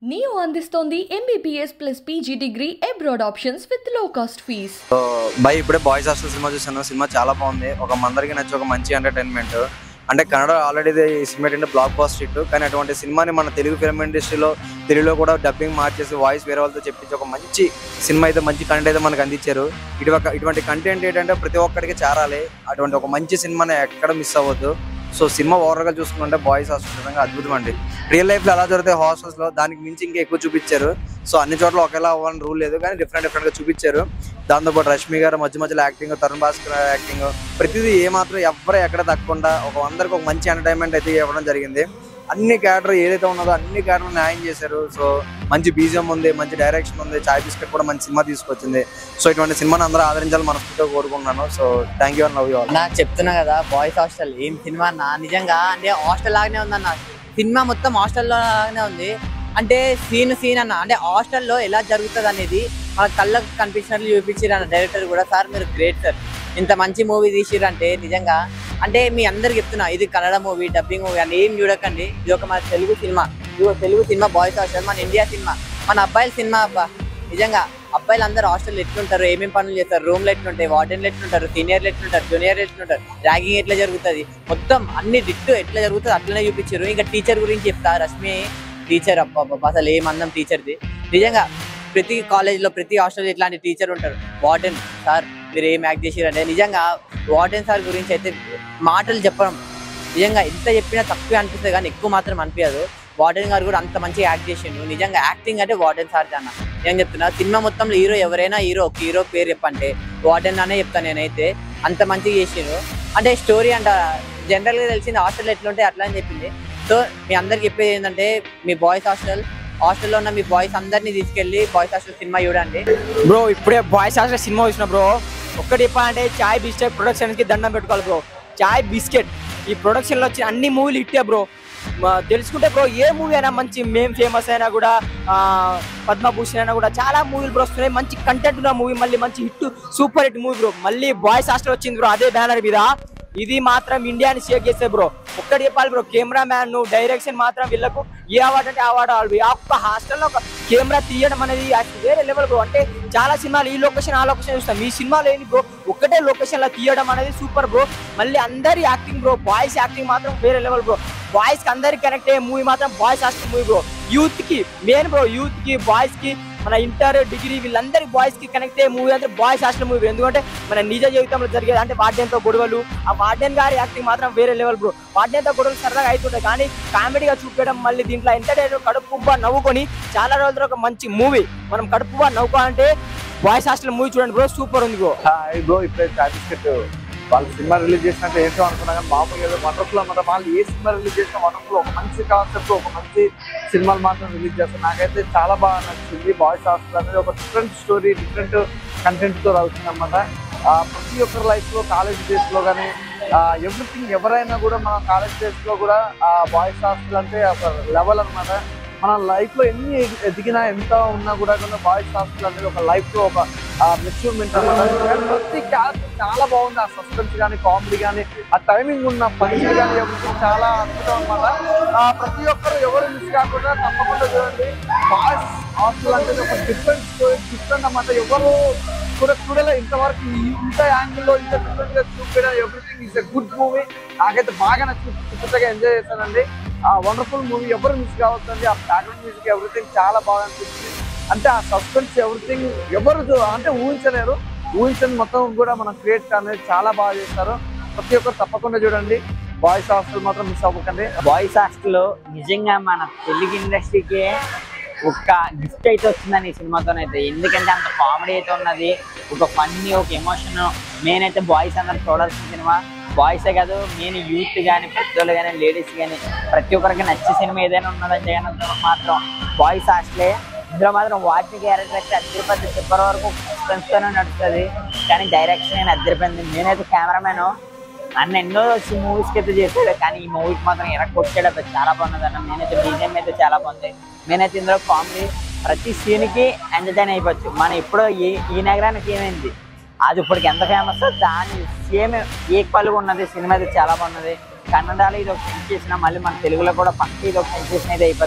Neo అందిస్తోంది MBBS plus PG degree abroad options with low cost fees so bye ఇప్పుడే boys hostel cinema చూసాను cinema చాలా బాగుంది ఒక మందరికి నచ్చి ఒక మంచి ఎంటర్టైన్మెంట్ అంటే కన్నడ ఆల్రెడీ ఈ సినిమా ఏంటంటే బ్లాక్ బాస్టర్ హిట్ కానీ అటువంటి సినిమాని మన తెలుగు ఫిల్మ్ ఇండస్ట్రీలో తెలుగులో కూడా డబ్బింగ్ మార్చేసి వాయిస్ వేరే వాళ్ళతో చెప్పించి ఒక మంచి సినిమా అయితే మంచి కంటెంట్ అయితే మనకు అందించారు ఇటువంటి ఇటువంటి కంటెంట్ ఏంటంటే ప్రతి ఒక్కరికి చేరాలి అటువంటి ఒక మంచి సినిమాని ఎక్కడ మిస్ అవ్వద్దు సో సినిమా ఓవరాల్గా చూసుకుంటే బాయ్స్ హాస్టల్ నిజంగా అద్భుతం అండి రియల్ లైఫ్లో ఎలా జరుగుతాయి హాస్టల్స్లో దానికి మించి ఇంకా ఎక్కువ చూపించారు సో అన్ని చోట్ల ఒకేలా అవ్వాలని రూల్ లేదు కానీ డిఫరెంట్ డిఫరెంట్గా చూపించారు దాంతోపాటు రష్మి గారు మధ్య మధ్యలో యాక్టింగ్ తరుణ్ భాస్కర్ యాక్టింగ్ ప్రతిదీ ఏ మాత్రం ఎవరు ఎక్కడ తగ్గకుండా ఒక అందరికి ఒక మంచి ఎంటర్టైన్మెంట్ అయితే ఇవ్వడం జరిగింది అన్ని క్యారెక్టర్ ఏదైతే ఉన్నదో అన్ని క్యారెక్టర్ న్యాయం చేశారు సో మంచి బీజియం ఉంది మంచి డైరెక్షన్ ఉంది చాయ్ బిస్కెట్ కూడా మంచి సినిమా తీసుకొచ్చింది సో ఇటువంటి సినిమాని అందరూ ఆదరించాలని మనస్ఫూర్తిగా కోరుకుంటున్నాను so thank you and love you all నాకు చెప్తున్నా కదా బాయ్స్ హాస్టల్ ఏం సినిమా అన్న నిజంగా అంటే హాస్టల్ లాగానే ఉందన్న సినిమా మొత్తం హాస్టల్లో లాగానే ఉంది అంటే సీన్ సీన్ అన్న అంటే హాస్టల్లో ఎలా జరుగుతుంది అనేది మన కళ్ళకు కనిపించినట్లు చూపించారు అన్న డైరెక్టర్ కూడా సార్ మీరు గ్రేట్ సార్ ఇంత మంచి మూవీ తీసిరంటే నిజంగా అంటే మీ అందరికి చెప్తున్నా ఇది కన్నడ మూవీ డబ్బింగ్ మూవీ అని ఏం చూడకండి ఇది ఒక మన తెలుగు సినిమా ఇది ఒక తెలుగు సినిమా బాయ్స్ హాస్టల్ మన ఇండియా సినిమా మన అబ్బాయిల సినిమా అబ్బా నిజంగా అబ్బాయిలు అందరూ హాస్టల్ ఎట్లుంటారు ఏమేమి పనులు చేస్తారు రూమ్లు ఎట్లుంటాయి వార్డెన్లు ఎట్లుంటారు సీనియర్లు ఎట్లుంటారు జూనియర్లు ఎట్లుంటారు ర్యాగింగ్ ఎట్లా జరుగుతుంది మొత్తం అన్ని డిట్టు ఎట్లా జరుగుతుంది అట్లనే చూపించారు ఇంకా టీచర్ గురించి చెప్తా రష్మి టీచర్ అబ్బా అబ్బా, అసలు ఏం అందం టీచర్ది నిజంగా ప్రతి కాలేజ్లో ప్రతి హాస్టల్ ఇట్లాంటి టీచర్ ఉంటారు వార్డెన్ సార్ మీరు ఏం యాక్ట్ చేసిరంటే నిజంగా వార్డెన్ సార్ గురించి అయితే మాటలు చెప్పడం నిజంగా ఎంత చెప్పినా తక్కువ అనిపిస్తుంది కానీ ఎక్కువ మాత్రం అనిపించదు వార్డెన్ గారు కూడా అంత మంచిగా యాక్ట్ చేసిండు నిజంగా యాక్టింగ్ అంటే వార్డెన్ సార్ అన్న నేను చెప్తున్నా సినిమా మొత్తంలో హీరో ఎవరైనా హీరో ఒక హీరో పేరు చెప్పంటే వార్డెన్ అనే చెప్తాను నేనైతే అంత మంచిగా చేసిండు అంటే స్టోరీ అంట జనరల్గా తెలిసింది హాస్టల్ ఎట్లుంటే అట్లా అని చెప్పింది సో మీ అందరికి చెప్పేది ఏంటంటే మీ బాయ్స్ హాస్టల్ హాస్టల్లో ఉన్న మీ బాయ్స్ అందరినీ తీసుకెళ్ళి బాయ్స్ హాస్టల్ సినిమా చూడండి బ్రో ఇప్పుడే బాయ్స్ హాస్టల్ సినిమా చూసిన బ్రో ఒక్కటి చెప్పాలంటే చాయ్ బిస్కెట్ ప్రొడక్షన్ కి దండం పెట్టుకోవాలి బ్రో చాయ్ బిస్కెట్ ఈ ప్రొడక్షన్ లో వచ్చిన అన్ని మూవీలు ఇట్టే బ్రో మా- తెలుసుకుంటే బ్రో ఏ మూవీ అయినా మంచి మేం ఫేమస్ అయినా కూడా ఆ, పద్మభూషణ్ అయినా కూడా చాలా మూవీలు బ్రో వస్తున్నాయి మంచి కంటెంట్ ఉన్న మూవీ మళ్ళీ మంచి hit super hit movie bro మళ్ళీ బాయ్స్ హాస్టల్ వచ్చింది బ్రో అదే బ్యానర్ మీద ఇది మాత్రం ఇండియాని షేక్ చేస్తే బ్రో ఒక్కటి చెప్పాలి బ్రో కెమెరా మ్యాన్ డైరెక్షన్ మాత్రం వీళ్ళకు ఏ అవార్డు అంటే అవార్డు వాళ్ళు ఆ ఒక్క హాస్టల్లో ఒక కెమెరా తీయడం అనేది అసలు వేరే లెవెల్ బ్రో అంటే చాలా సినిమాలు ఈ లొకేషన్ ఆ లొకేషన్ చూస్తాం మీ సినిమాలో ఏంది బ్రో ఒక్కటే లొకేషన్ లో తీయడం అనేది సూపర్ బ్రో మళ్ళీ అందరి యాక్టింగ్ బ్రో బాయ్స్ యాక్టింగ్ మాత్రం వేరే లెవెల్ బ్రో బాయ్స్ కి అందరికి కనెక్ట్ అయ్యే మూవీ మాత్రం boys hostel movie bro youth కి మెయిన్ బ్రో యూత్ కి బాయ్స్ కి మన ఇంటర్ డిగ్రీ వీళ్ళందరి బాయ్స్ కి కనెక్ట్ అయ్యే మూవీ అంటే బాయ్స్ హాస్టల్ మూవీ ఎందుకంటే మన నిజ జీవితంలో జరిగేది అంటే వార్డెన్ తో గొడవలు ఆ వార్డెన్ గారి యాక్టింగ్ మాత్రం వేరే లెవెల్ బ్రో వార్డెన్ తో గొడవలు సరదాగా అవుతుంటాయి కానీ కామెడీగా చూపించడం మళ్ళీ దీంట్లో ఎంటర్టైన్ కడుపుబ్బా నవ్వుకొని చాలా రోజులు ఒక మంచి మూవీ మనం కడుపుబ్బా నవ్వుకోవాలంటే బాయ్స్ హాస్టల్ మూవీ చూడండి బ్రో సూపర్ ఉంది బ్రో హాయ్ బ్రో ఇప్పుడే చాయ్ బిస్కెట్ వాళ్ళు సినిమా రిలీజ్ చేసినట్టు ఏంటో అనుకున్నా కానీ మామూలుగా ఏదో వండర్ఫుల్ అన్నమాట వాళ్ళు ఏ సినిమా రిలీజ్ చేసినా వండర్ఫుల్ ఒక మంచి కాన్సెప్ట్ ఒక మంచి సినిమాలు మాత్రం రిలీజ్ చేస్తారు నాకైతే చాలా బాగా నచ్చింది బాయ్స్ హాస్టల్ అనేది ఒక డిఫరెంట్ స్టోరీ డిఫరెంట్ కంటెంట్ తో రావుతుంది అనమాట ప్రతి ఒక్కరి లైఫ్ లో కాలేజ్ డేస్ లో కానీ ఎవ్రీథింగ్ ఎవరైనా కూడా మన కాలేజ్ డేస్ లో కూడా బాయ్స్ హాస్టల్ అంటే ఒక లెవెల్ అన్నమాట మన లైఫ్ లో ఎన్ని ఎదిగినా ఎంత ఉన్నా కూడా బాయ్స్ హాస్టల్ అనేది ఒక లైఫ్ లో ఒక మెచ్యూర్మెంట్ అన్నమాట కానీ ప్రతి క్యారెక్టర్ చాలా బాగుంది ఆ సస్పెన్స్ కానీ కామెడీ కానీ ఆ టైమింగ్ ఉన్న పంచ్ కానీ ఎవ్రీథింగ్ చాలా అద్భుతం అనమాట ప్రతి ఒక్కరు ఎవరు మిస్ కాకుండా తప్పకుండా చూడండి బాయ్స్ హాస్టల్ అనేది ఒక డిఫరెంట్ స్టోరీ డిఫరెంట్ అన్నమాట ఎవరు కూడా చూడలే ఇంతవరకు ఈ- ఇంత యాంగిల్ లో ఇంత డిఫరెంట్ గా చూపించడం everything is a good movie నాకైతే బాగా నచ్చి పుస్తగా ఎంజాయ్ చేశానండి ఆ వండర్ఫుల్ మూవీ ఎవరు మిస్ కావద్దండి ఆ బ్యాక్గ్రౌండ్ మ్యూజిక్ ఎవ్రీథింగ్ చాలా బాగా అనిపించింది అంటే ఆ సస్పెన్స్ ఎవ్రీథింగ్ ఎవరు చూ- అంటే ఊహించలేరు ఊహించని మొత్తం కూడా మనం క్రియేట్ అనేది చాలా బాగా చేస్తారు ప్రతి ఒక్కరు తప్పకుండా చూడండి బాయ్స్ హాస్టల్ మాత్రం మిస్ అవ్వకండి బాయ్స్ హాస్టల్ నిజంగా మన తెలుగు ఇండస్ట్రీకి ఒక గిఫ్ట్ అయితే వచ్చిందని ఈ సినిమాతోనైతే ఎందుకంటే అంత కామెడీ అయితే ఉన్నది ఒక ఫన్నీ ఒక ఎమోషన్ మెయిన్ అయితే బాయ్స్ అందరు చూడాల్సిన సినిమా బాయ్సే కాదు మెయిన్ యూత్ కానీ పెద్దోళ్ళు కానీ లేడీస్ కానీ ప్రతి ఒక్కరికి నచ్చే సినిమా ఏదైనా ఉన్నదంటే కనుక మాత్రం బాయ్స్ హాస్టలే ఇందులో మాత్రం వాటి క్యారెక్టర్ అయితే అద్దరిపోద్ది చివరి వరకు suspense తోనే నడుస్తుంది కానీ డైరెక్షన్ నేను అద్దరిపోయింది నేనైతే కెమెరామెన్ అన్న ఎన్నో మూవీస్ కి అయితే చేశాడు కానీ ఈ మూవీకి మాత్రం ఎనక్కి కొట్టాడు అప్పుడు చాలా బాగున్నది అన్న నేనైతే బీజిఎం అయితే చాలా బాగుంది నేనైతే ఇందులో కామెడీ ప్రతి సీన్ కి ఎంటర్టైన్ అయిపోవచ్చు మనం ఇప్పుడు ఈ ఈ నగరానికి ఏమైంది అది ఇప్పటికి ఎంత ఫేమస్ దాని సేమ్ ఈక్వల్ గా ఉన్నది సినిమా అయితే చాలా బాగున్నది కన్నడలో ఇది ఒక సెన్సేషన్ మళ్ళీ మన తెలుగులో కూడా పక్క ఇది ఒక సెన్సేషన్ అయితే అయిపోద్ది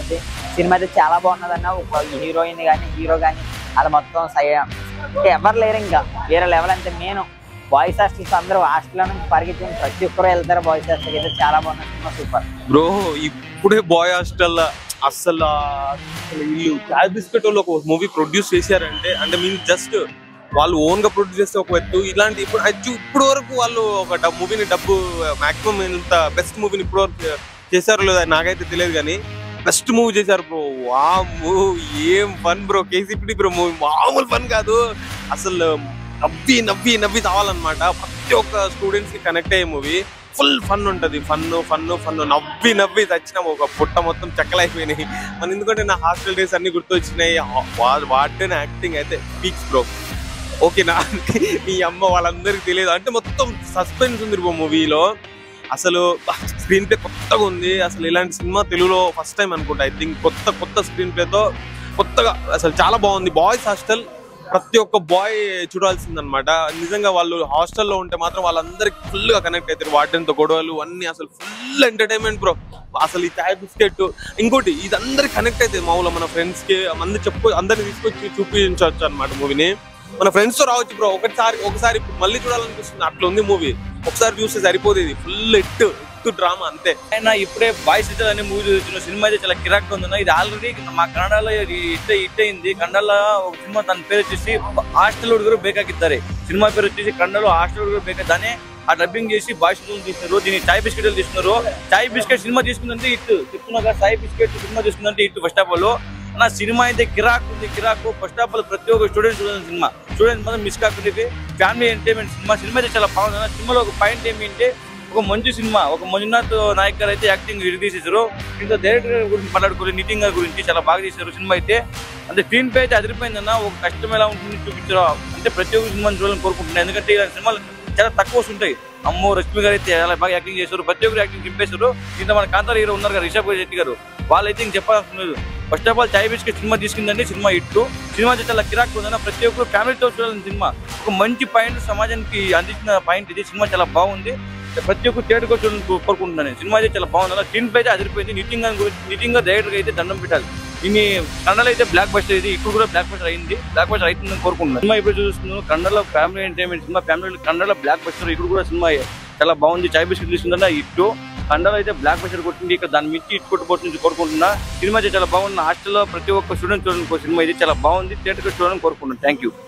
సినిమా అయితే చాలా బాగున్నదన్న ఒక హీరోయిన్ కానీ హీరో కానీ అది మొత్తం సై ఇంకా ఎవరు లేరు ఇంకా వేరే లెవెల్ అంటే నేను బాయ్స్ హాస్టల్స్ అందరూ హాస్టల్లో నుంచి పరిగెత్తి ప్రతి ఒక్కరు వెళ్తారు బాయ్స్ హాస్టల్ అయితే చాలా బాగున్న సినిమా సూపర్ బ్రో ఇప్పుడే బాయ్ హాస్టల్ అసలు అసలు వీళ్ళు క్యాబ్ బిస్కెట్ వాళ్ళు ఒక మూవీ ప్రొడ్యూస్ చేశారంటే అంటే మీన్ జస్ట్ వాళ్ళు ఓన్ గా ప్రొడ్యూస్ చేస్తే ఒక ఎత్తు ఇలాంటి ఇప్పుడు actu- ఇప్పుడు వరకు వాళ్ళు ఒక మూవీని డబ్బు మాక్సిమం ఇంత బెస్ట్ మూవీని ఇప్పుడు వరకు చేశారో లేదా నాకైతే తెలియదు కానీ బెస్ట్ మూవీ చేశారు బ్రో వాము ఏం fun bro KCP bro movie మామూలు ఫన్ కాదు అసలు నవ్వి నవ్వి నవ్వి తావాలన్నమాట ప్రతి ఒక్క స్టూడెంట్స్ కి కనెక్ట్ అయ్యే మూవీ ఫుల్ ఫన్ ఉంటది ఫన్ ఫన్ ఫన్ నవ్వి నవ్వి తెచ్చినాం ఒక పుట్ట మొత్తం చెక్కలైపోయినాయి మన ఎందుకంటే నా హాస్టల్ డేస్ అన్ని గుర్తొచ్చినాయి వాడిన యాక్టింగ్ అయితే పీక్స్ బ్రో ఓకేనా మీ అమ్మ వాళ్ళందరికీ తెలియదు అంటే మొత్తం సస్పెన్స్ ఉంది బ్రో మూవీలో అసలు స్క్రీన్ ప్లే కొత్తగా ఉంది అసలు ఇలాంటి సినిమా తెలుగులో ఫస్ట్ టైం అనుకుంటా ఐ థింక్ కొత్త కొత్త స్క్రీన్ ప్లేతో కొత్తగా అసలు చాలా బాగుంది బాయ్స్ హాస్టల్ ప్రతి ఒక్క బాయ్ చూడాల్సిందనమాట నిజంగా వాళ్ళు హాస్టల్లో ఉంటే మాత్రం వాళ్ళందరికి ఫుల్ గా కనెక్ట్ అవుతారు వాటితో గొడవలు అన్ని అసలు ఫుల్ ఎంటర్టైన్మెంట్ బ్రో అసలు ఈ చాయ్ బిస్కెట్ ఇంకోటి ఇది అందరికి కనెక్ట్ అవుతుంది మామూలుగా మన ఫ్రెండ్స్ కి అందరు చెప్పుకో అందరిని తీసుకొచ్చి చూపించవచ్చు అనమాట మూవీని మన ఫ్రెండ్స్ తో రావచ్చు బ్రో ఒకసారి ఒకసారి ఇప్పుడు మళ్ళీ చూడాలనిపిస్తుంది అట్లా ఉంది మూవీ ఒకసారి చూస్తే సరిపోతుంది ఫుల్ ఎట్టు ఎట్టు డ్రామా అంతే ఆయన ఇప్పుడే బాయ్స్ ఇద్దరు అనే మూవీ చూస్తున్న సినిమా అయితే చాలా కిరాక్ ఉంది ఇది ఆల్రెడీ మా కన్నడలో ఇది హిట్ హిట్ అయింది కన్నడలో ఒక సినిమా దాని పేరు వచ్చేసి హాస్టల్ ಹುಡುಗರು ಬೇಕಾಗಿದ್ದಾರೆ సినిమా పేరు వచ్చేసి కన్నడలో హాస్టల్ ಹುಡುಗರು ಬೇಕಾ దాన్ని ఆ డబ్బింగ్ చేసి బాయ్స్ తీస్తున్నారు దీన్ని చాయ్ బిస్కెట్ తీస్తున్నారు చాయ్ బిస్కెట్ సినిమా తీసుకుందంటే హిట్ చెప్తున్నా చాయ్ బిస్కెట్ సినిమా తీసుకుందంటే హిట్ ఫస్ట్ ఆఫ్ ఆల్ నా సినిమా అయితే కిరాక్ ఉంది కిరాక్ ఫస్ట్ ఆఫ్ ఆల్ ప్రతి ఒక్క స్టూడెంట్ చూడాలి సినిమా స్టూడెంట్ మాత్రం మిస్ కాకుండా ఫ్యామిలీ ఎంటర్టైన్మెంట్ సినిమా సినిమా అయితే చాలా బాగుంది అన్న సినిమాలో ఒక పాయింట్ ఏమిటంటే ఒక మంచి సినిమా ఒక మంజునాథ్ నాయక్ గారు అయితే యాక్టింగ్ తీసేసారు ఇంకా డైరెక్టర్ గారి గురించి మాట్లాడుకోలేదు నితిన్ గారి గురించి చాలా బాగా తీశారు సినిమా అయితే అంటే స్క్రీన్ పే అయితే అదిరిపోయిందన్న ఒక కష్టం ఎలా ఉంటుంది చూపించారు అంటే ప్రతి ఒక్క సినిమాని చూడాలని కోరుకుంటున్నాను ఎందుకంటే ఇలాంటి సినిమాలు చాలా తక్కువ వస్తుంటాయి అమ్మో రష్మి గారు అయితే చాలా బాగా యాక్టింగ్ చేశారు ప్రతి ఒక్కరు యాక్టింగ్ చింపేశారు ఇంత మన కాంతార హీరో ఉన్నారు కదా రిషబ్ శెట్టి గారు వాళ్ళైతే ఇంక చెప్పాల్సిన లేదు first of all Chai biscuit cinema తీసుకుందంటే సినిమా ఇట్టు సినిమా అయితే చాలా కిరాక్ ఉందన్న ప్రతి ఒక్కరు ఫ్యామిలీతో చూడాలని సినిమా ఒక మంచి పాయింట్ సమాజానికి అందించిన పాయింట్ ఇది సినిమా చాలా బాగుంది ప్రతి ఒక్క థియేటర్కి వచ్చి కోరుకుంటున్నాను నేను. సినిమా అయితే చాలా బాగుంది స్క్రీన్ ప్లే అయితే అదిరిపోయింది నితిన్ గారి గురించి నితిన్ గారు డైరెక్టర్ అయితే దండం పెట్టాలి దీన్ని కన్నడలో అయితే బ్లాక్ బస్టర్ ఇది ఇప్పుడు కూడా బ్లాక్ బస్టర్ అయింది బ్లాక్ బస్టర్ అవుతుందని కోరుకుంటున్నాను సినిమా ఇప్పుడు చూస్తున్నాను కన్నడలో ఫ్యామిలీ ఎంటర్టైన్మెంట్ సినిమా ఫ్యామిలీ కన్నడలో బ్లాక్ బస్టర్ ఇప్పుడు కూడా సినిమా చాలా బాగుంది చాయ్ బిస్కెట్ తీసుకుందా ఇట్టు కన్నడలో అయితే బ్లాక్ బస్టర్ కొట్టింది ఇక దాని మించి ఇటు కొట్టుబోతుంది కోరుకుంటున్నా సినిమా అయితే చాలా బాగుంది హాస్టల్లో ప్రతి ఒక్క స్టూడెంట్ చూడడానికి సినిమా ఇది చాలా బాగుంది థియేటర్కి చూడాలని కోరుకుంటున్నాను thank you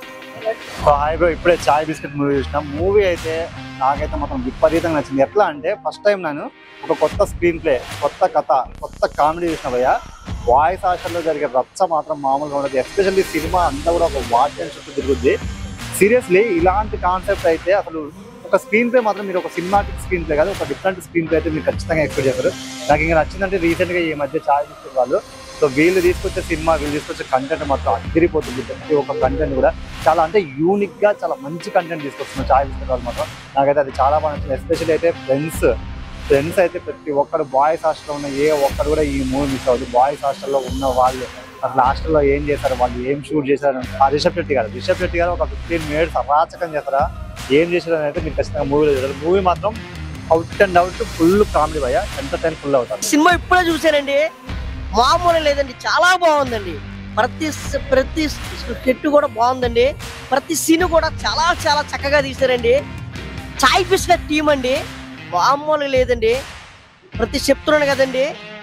so hi bro ఇప్పుడే చాయ్ బిస్కెట్ మూవీ చూసిన మూవీ అయితే నాకైతే మాత్రం విపరీతంగా నచ్చింది ఎట్లా అంటే ఫస్ట్ టైం నేను ఒక కొత్త స్క్రీన్ ప్లే కొత్త కథ కొత్త కామెడీ చూసిన భయ్య వాయిస్ హాస్టల్లో జరిగే రచ్చ మాత్రం మామూలుగా ఉండదు ఎస్పెషల్లీ సినిమా అంతా కూడా ఒక వాద్యం చుట్టూ తిరుగుద్ది సీరియస్లీ ఇలాంటి కాన్సెప్ట్ అయితే అసలు ఒక స్క్రీన్ ప్లే మాత్రం మీరు ఒక సినిమాటిక్ స్క్రీన్ ప్లే కాదు ఒక డిఫరెంట్ స్క్రీన్ ప్లే అయితే మీరు ఖచ్చితంగా ఎక్స్పెక్ట్ చేస్తారు నాకు ఇంకా నచ్చిందంటే రీసెంట్గా ఈ మధ్య చాయ్ బిస్కెట్ వాళ్ళు సో వీళ్ళు తీసుకొచ్చే సినిమా వీళ్ళు తీసుకొచ్చే కంటెంట్ మాత్రం అదిరిపోతుంది ప్రతి ఒక్క కంటెంట్ కూడా చాలా అంటే యూనిక్ గా చాలా మంచి కంటెంట్ తీసుకొస్తున్నారు చాయ్ బిస్కెట్ వాళ్ళు మాత్రం నాకైతే అది చాలా బాగా నచ్చింది ఎస్పెషల్లీ అయితే ఫ్రెండ్స్ ఫ్రెండ్స్ అయితే ప్రతి ఒక్కరు బాయ్స్ హాస్టల్లో ఉన్న ఏ ఒక్కరు కూడా ఈ మూవీ మిస్ అవ్వదు బాయ్స్ హాస్టల్లో ఉన్న వాళ్ళు అసలు హాస్టల్లో ఏం చేశారు వాళ్ళు ఏం షూట్ చేశారు ఆ రిషబ్ శెట్టి గారు రిషబ్ శెట్టి గారు ఒక ఫిఫ్టీన్ మినిట్స్ అరాచకం చేస్తారా ఏం చేశారు అని అయితే మీరు ఖచ్చితంగా మూవీలో చేశారు మూవీ మాత్రం out and out full comedy భయ ఎంటర్టైన్ ఫుల్ అవుతారు సినిమా ఇప్పుడే చూశానండి మామూలు లేదండి చాలా బాగుందండి ప్రతి స- ప్రతి సెట్ కూడా బాగుందండి ప్రతి సీన్ కూడా చాలా చాలా చక్కగా తీశారండి చాయ్ బిస్కెట్ టీం అండి మామూలు లేదండి ప్రతి చెప్తున్నాను కదండి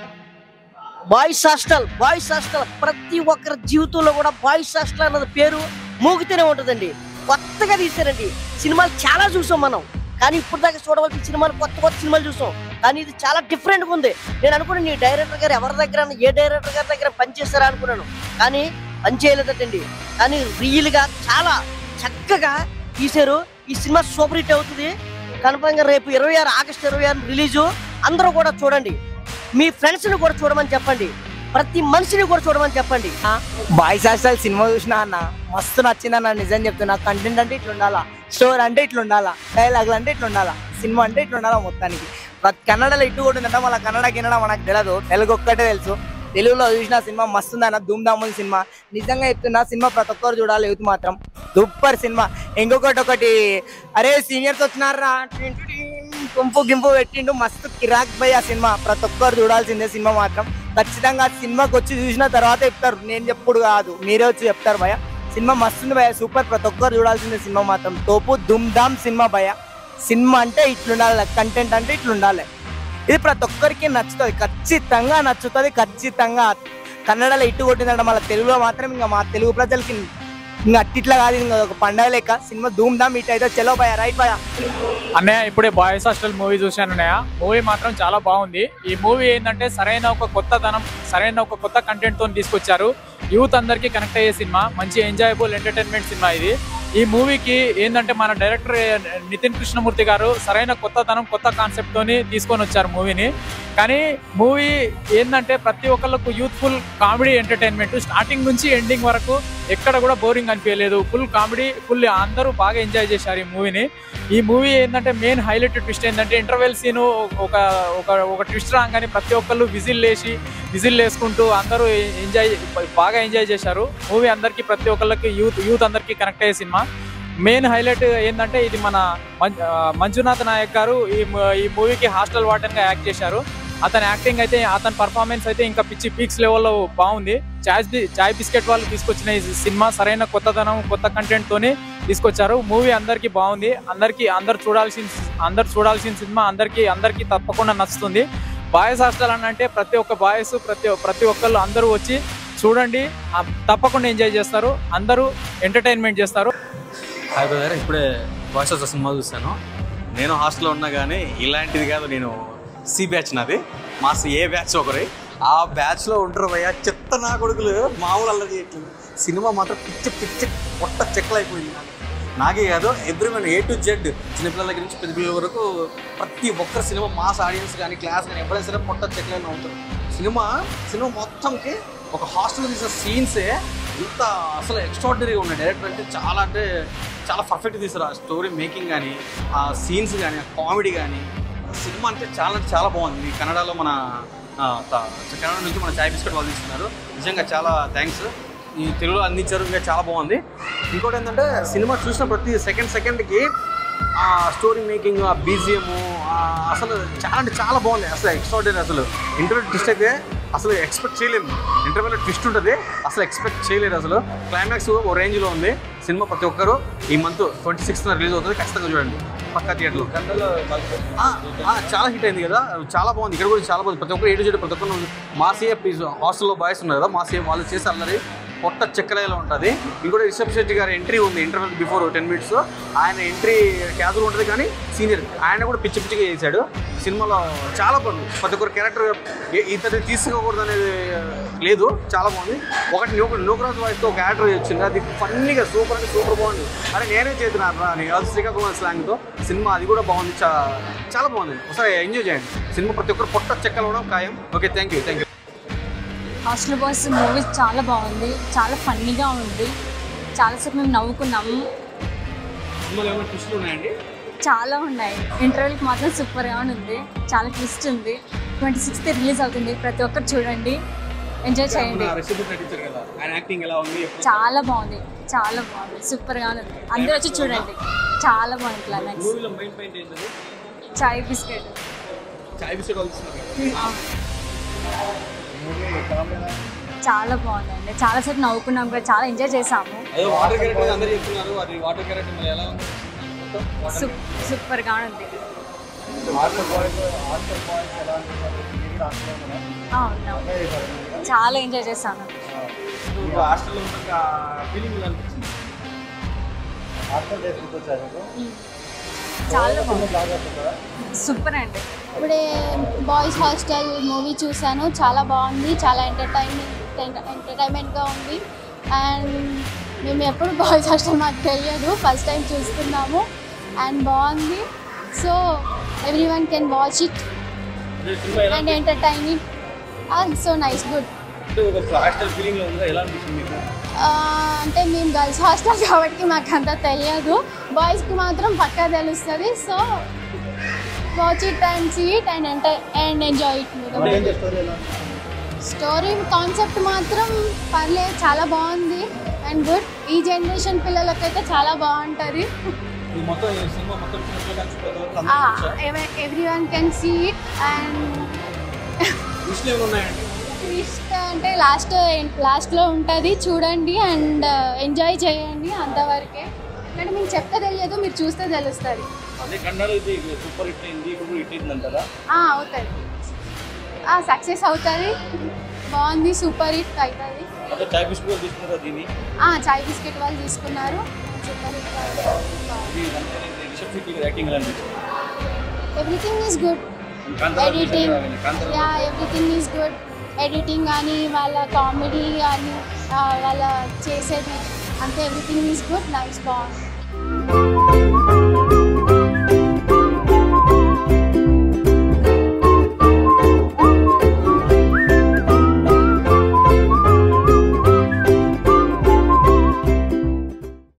బాయ్స్ హాస్టల్ బాయ్స్ హాస్టల్ ప్రతి ఒక్కరి జీవితంలో కూడా బాయ్స్ హాస్టల్ అన్నది పేరు మోగుతూనే ఉంటుందండి కొత్తగా తీశారండి సినిమాలు చాలా చూసాం మనం కానీ ఇప్పుడు దాకా చూడవలసిన సినిమాలు కొత్త కొత్త సినిమాలు చూసాం కానీ ఇది చాలా డిఫరెంట్గా ఉంది నేను అనుకున్నాను ఈ డైరెక్టర్ గారు ఎవరి దగ్గర ఏ డైరెక్టర్ గారి దగ్గర పనిచేస్తారా అనుకున్నాను కానీ పని చేయలేదటండి కానీ రియల్ గా చాలా చక్కగా తీశారు ఈ సినిమా సూపర్ హిట్ అవుతుంది కన్ఫర్మ్గా రేపు ఇరవై ఆరు ఆగస్టు ఇరవై ఆరు రిలీజు అందరూ కూడా చూడండి మీ ఫ్రెండ్స్ ని కూడా చూడమని చెప్పండి ప్రతి మనిషిని కూడా చూడమని చెప్పండి బాయ్స్ హాస్టల్ సినిమా చూసినా అన్న మస్తు నచ్చింది అన్న నిజం చెప్తున్నా కంటెంట్ అంటే ఇట్లా ఉండాలా స్టోర్ అంటే ఇట్లా ఉండాలా డైలాగులు అంటే ఇట్లా ఉండాలా సినిమా అంటే ఇట్లా ఉండాలా మొత్తానికి ప్రతి కన్నడలో ఇటు కూడా ఉందంటే మళ్ళీ కన్నడ గిన్నడ మనకు తెలియదు తెలుగు ఒక్కటే తెలుసు తెలుగులో చూసిన సినిమా మస్తు ఉందన్న ధూమ్ ధామ్ ఉంది సినిమా నిజంగా చెప్తున్నా సినిమా ప్రతి ఒక్కరు చూడాలి యూత్ మాత్రం సూపర్ సినిమా ఇంకొకటి ఒకటి అరే సీనియర్స్ వచ్చినారా గుంపు గింపు పెట్టిండు మస్తు కిరాక్ పోయి ఆ సినిమా ప్రతి ఒక్కరు చూడాల్సిందే సినిమా మాత్రం ఖచ్చితంగా సినిమాకి వచ్చి చూసిన తర్వాత చెప్తారు నేను చెప్పుడు కాదు మీరే వచ్చి చెప్తారు భయ సినిమా మస్తుంది భయ సూపర్ ప్రతి ఒక్కరు చూడాల్సిన సినిమా మాత్రం తోపు దుమ్ ధామ్ సినిమా భయ సినిమా అంటే ఇట్లుండాలి కంటెంట్ అంటే ఇట్లుండాలి ఇది ప్రతి ఒక్కరికి నచ్చుతుంది ఖచ్చితంగా నచ్చుతుంది ఖచ్చితంగా కన్నడలో ఇట్టు కొట్టిందంటే మళ్ళీ తెలుగులో మాత్రం ఇంకా మా తెలుగు ప్రజలకి ఇంకా అట్టిట్లా కాదు ఇంకా ఒక పండగ లెక్క సినిమా ధూమ్ ధామ్ ఇట్ అయితే చలో భయ రైట్ భయ అన్నయ్య ఇప్పుడే బాయ్స్ హాస్టల్ మూవీ చూశాను అన్నయ్య మూవీ మాత్రం చాలా బాగుంది ఈ మూవీ ఏంటంటే సరైన ఒక కొత్తదనం సరైన ఒక కొత్త కంటెంట్ తో తీసుకొచ్చారు యూత్ అందరికీ కనెక్ట్ అయ్యే సినిమా మంచి ఎంజాయబుల్ ఎంటర్టైన్మెంట్ సినిమా ఇది ఈ మూవీకి ఏంటంటే మన డైరెక్టర్ నితిన్ కృష్ణమూర్తి గారు సరైన కొత్తదనం కొత్త కాన్సెప్ట్ తోని తీసుకొని వచ్చారు మూవీని కానీ మూవీ ఏంటంటే ప్రతి ఒక్కళ్ళకు యూత్ఫుల్ కామెడీ ఎంటర్టైన్మెంట్ స్టార్టింగ్ నుంచి ఎండింగ్ వరకు ఎక్కడ కూడా బోరింగ్ అనిపించలేదు ఫుల్ కామెడీ ఫుల్ అందరూ బాగా ఎంజాయ్ చేశారు ఈ మూవీని ఈ మూవీ ఏంటంటే మెయిన్ హైలైట్ ట్విస్ట్ ఏంటంటే ఇంటర్వెల్ సీన్ ఒక ఒక ఒక ట్విస్ట్ రాగానే ప్రతి ఒక్కళ్ళు విజిల్ వేసి విజిల్ వేసుకుంటూ అందరూ ఎంజాయ్ బాగా ఎంజాయ్ చేశారు మూవీ అందరికీ ప్రతి ఒక్కళ్ళకి యూత్ యూత్ అందరికీ కనెక్ట్ అయ్యే సినిమా మెయిన్ హైలైట్ ఏంటంటే ఇది మన మం- ఆ, మంజునాథ్ నాయక్ గారు ఈ మ- ఈ మూవీకి హాస్టల్ వార్డెన్ గా యాక్ట్ చేశారు అతని యాక్టింగ్ అయితే అతని పర్ఫార్మెన్స్ అయితే ఇంకా పిచ్చి పీక్స్ లెవెల్లో బాగుంది చాయ్ బి- చాయ్ బిస్కెట్ వాళ్ళు తీసుకొచ్చిన ఈ సినిమా సరైన కొత్తదనం కొత్త కంటెంట్ తోని తీసుకొచ్చారు మూవీ అందరికీ బాగుంది అందరికీ అందరు చూడాల్సిన అందరు చూడాల్సిన సినిమా అందరికీ అందరికీ తప్పకుండా నచ్చుతుంది బాయ్స్ హాస్టల్ అని అంటే ప్రతి ఒక్క బాయ్స్ ప్రతి ప్రతి ఒక్కళ్ళు అందరూ వచ్చి చూడండి ఆ, తప్పకుండా ఎంజాయ్ చేస్తారు అందరూ ఎంటర్టైన్మెంట్ చేస్తారు హాయ్ బ్రదర్ ఇప్పుడే బాయ్స్ హాస్టల్ సినిమా చూశాను నేను హాస్టల్లో ఉన్నా కానీ ఇలాంటిది కాదు నేను సి బ్యాచ్ నాది మాస్ ఏ బ్యాచ్ ఒకరి ఆ బ్యాచ్లో ఉంటారు భయ్య చెత్త నా కొడుకులు మామూలు అల్లరి చేయట్లేదు సినిమా మాత్రం పిచ్చి పిచ్చి పొట్ట చెక్కలు అయిపోయింది నాకు. నాకే కాదు ఎవ్రీవన్ ఏ టు జెడ్ చిన్నపిల్లల దగ్గర నుంచి పెద్ద పిల్లల వరకు ప్రతి ఒక్కరు సినిమా మాస్ ఆడియన్స్ కానీ క్లాస్ కానీ ఎవరైనా సరే పొట్ట చెక్కలైనా ఉంటారు సినిమా సినిమా మొత్తంకి ఒక హాస్టల్ తీసిన సీన్సే ఇంత అసలు ఎక్స్ట్రాడినరీగా ఉన్నాయి డైరెక్టర్ అంటే చాలా అంటే చాలా పర్ఫెక్ట్ తీసారు ఆ స్టోరీ మేకింగ్ కానీ ఆ సీన్స్ కానీ ఆ కామెడీ కానీ సినిమా అంటే చాలా అంటే చాలా బాగుంది ఈ కన్నడలో మన ఆ, త- కన్నడ నుంచి మన చాయ్ బిస్కెట్ వాళ్ళు తీసుకున్నారు నిజంగా చాలా థ్యాంక్స్ ఈ తెలుగులో అందించారు ఇంకా చాలా బాగుంది ఇంకోటి ఏంటంటే సినిమా చూసిన ప్రతి సెకండ్ సెకండ్కి ఆ స్టోరీ మేకింగ్ ఆ బీజిఎం అసలు చాలా అంటే చాలా బాగుంది అసలు ఎక్స్ట్రాడినరీ అసలు ఇంటర్వ్యూ ట్విస్ట్ అయితే అసలు ఎక్స్పెక్ట్ చేయలేము ఇంటర్వ్యూలో ట్విస్ట్ ఉంటుంది అసలు ఎక్స్పెక్ట్ చేయలేరు అసలు క్లైమాక్స్ ఓ రేంజ్లో ఉంది సినిమా ప్రతి ఒక్కరు ఈ మంత్ ట్వంటీ సిక్స్త్ రిలీజ్ అవుతుంది ఖచ్చితంగా చూడండి పక్కా థియేటర్లో ఆ, ఆ, చాలా హిట్ అయింది కదా చాలా బాగుంది ఇక్కడ కూడా చాలా బాగుంది ప్రతి ఒక్కరు ఏడు చేయడం ప్రతి ఒక్కరు మా సీఏ ప్లీజ్ హాస్టల్లో బాయ్స్ ఉన్నారు కదా మా సీఏ వాళ్ళు చేసి అల్లరి పొట్ట చక్కెరలో ఉంటుంది ఇంకోటి రిషబ్ శెట్టి గారి ఎంట్రీ ఉంది ఇంటర్వెల్ బిఫోర్ టెన్ మినిట్స్ ఆయన ఎంట్రీ క్యాజువల్ ఉంటుంది కానీ సీనియర్ ఆయన కూడా పిచ్చి పిచ్చిగా చేశాడు సినిమాలో చాలా బాగుంది ప్రతి ఒక్కరు క్యారెక్టర్ ఇతన్ని తీసుకోకూడదు అనేది లేదు చాలా బాగుంది ఒకటి నూక నూకరాజు వాయిస్తో ఒక క్యారెక్టర్ వచ్చింది అది ఫన్నీగా సూపర్ అంటే సూపర్ బాగుంది అరే నేనే చేతున్నా అని అది శ్రీకాకుళం స్లాంగ్తో సినిమా అది కూడా బాగుంది చా చాలా బాగుంది ఒకసారి ఎంజాయ్ చేయండి సినిమా ప్రతి ఒక్కరు పొట్ట చెక్కలవడం ఖాయం okay thank you thank you hostel boys movie చాలా బాగుంది చాలా ఫన్నీగా ఉంది చాలాసేపు మేము నవ్వుకున్నాము సినిమాలో ఏమైనా ట్విస్టులు ఉన్నాయండి చాలా ఉన్నాయి ఇంటర్వ్యూకి మాత్రం సూపర్గా ఉంది చాలా ట్విస్ట్ ఉంది ట్వంటీ సిక్స్త్ రిలీజ్ అవుతుంది ప్రతి ఒక్కరు చూడండి ఎంజాయ్ చేయండి రెసిపీ నటించారు కదా ఆయన యాక్టింగ్ ఎలా ఉంది చాలా బాగుంది చాలా బాగుంది సూపర్గా ఉంది అందరూ వచ్చి చూడండి చాలా బాగుంది క్లైమాక్స్ మూవీలో మెయిన్ పాయింట్ ఏంటది చాయ్ బిస్కెట్ చాయ్ బిస్కెట్ వాళ్ళు ఇస్తున్నారు చాలా బాగుందండి చాలాసేపు నవ్వుకున్నాం కూడా చాలా ఎంజాయ్ చేసాము అదే వాటర్ క్యారెక్టర్ అందరూ చెప్తున్నారు అది వాటర్ క్యారెక్టర్ మరి ఎలా ఉంది సూప్ సూపర్గా ఉంది అవును చాలా ఎంజాయ్ చేశాను హాస్టల్లో ఉన్న ఫీలింగ్ ఎలా అనిపించింది చాలా బాగుంది సూపర్ అండి ఇప్పుడే బాయ్స్ హాస్టల్ మూవీ చూశాను చాలా బాగుంది చాలా ఎంటర్టైన్మెంట్ ఎంటర్టైన్మెంట్గా ఉంది అండ్ మేము ఎప్పుడు బాయ్స్ హాస్టల్ మాకు తెలియదు ఫస్ట్ టైం చూస్తున్నాము అండ్ బాగుంది so everyone can watch it cinema ఎలా and entertaining so nice good అంటే ఒక హాస్టల్ ఫీలింగ్ లో ఉందా ఎలా అనిపించింది మీకు అంటే మేము గర్ల్స్ హాస్టల్ కాబట్టి మాకు అంత తెలియదు బాయ్స్కి మాత్రం పక్కా తెలుస్తుంది so watch it and see it and enter and enjoy it story concept మాత్రం పర్లేదు చాలా బాగుంది అండ్ గుడ్ ఈ జనరేషన్ పిల్లలకైతే చాలా బాగుంటుంది ఇది మొత్తం ఈ సినిమా మొత్తం చిన్నపిల్లలు కలిసి ప్రతి ఒక్కరు అందరూ చూసా? Everyone can see it and ట్విస్టులు ఏమైనా ఉన్నాయండి ట్విస్ట్ అంటే లాస్ట్ లాస్ట్లో ఉంటుంది చూడండి అండ్ ఎంజాయ్ చేయండి అంతవరకే అంటే మీకు చెప్తే తెలియదు మీరు చూస్తే తెలుస్తుంది అదే కన్నడలో ఇది సూపర్ హిట్ అయింది ఇప్పుడు హిట్ అయింది అంటారా అవుతుంది సక్సెస్ అవుతుంది బాగుంది సూపర్ హిట్ అవుతుంది అదే చాయ్ బిస్కెట్ తీసుకున్నారా దీన్ని చాయ్ బిస్కెట్ వాళ్ళు తీసుకున్నారు సూపర్ హిట్ ఇది అంటే రిషబ్ శెట్టి యాక్టింగ్ ఎలా అనిపించింది everything is good Kantara editing చూసారా? Kantara ya everything is good editing కానీ వాళ్ళ కామెడీ కానీ వాళ్ళ చేసేది అంతే ఎవ్రీథింగ్ ఈజ్ గుడ్ నైస్ బాగుంది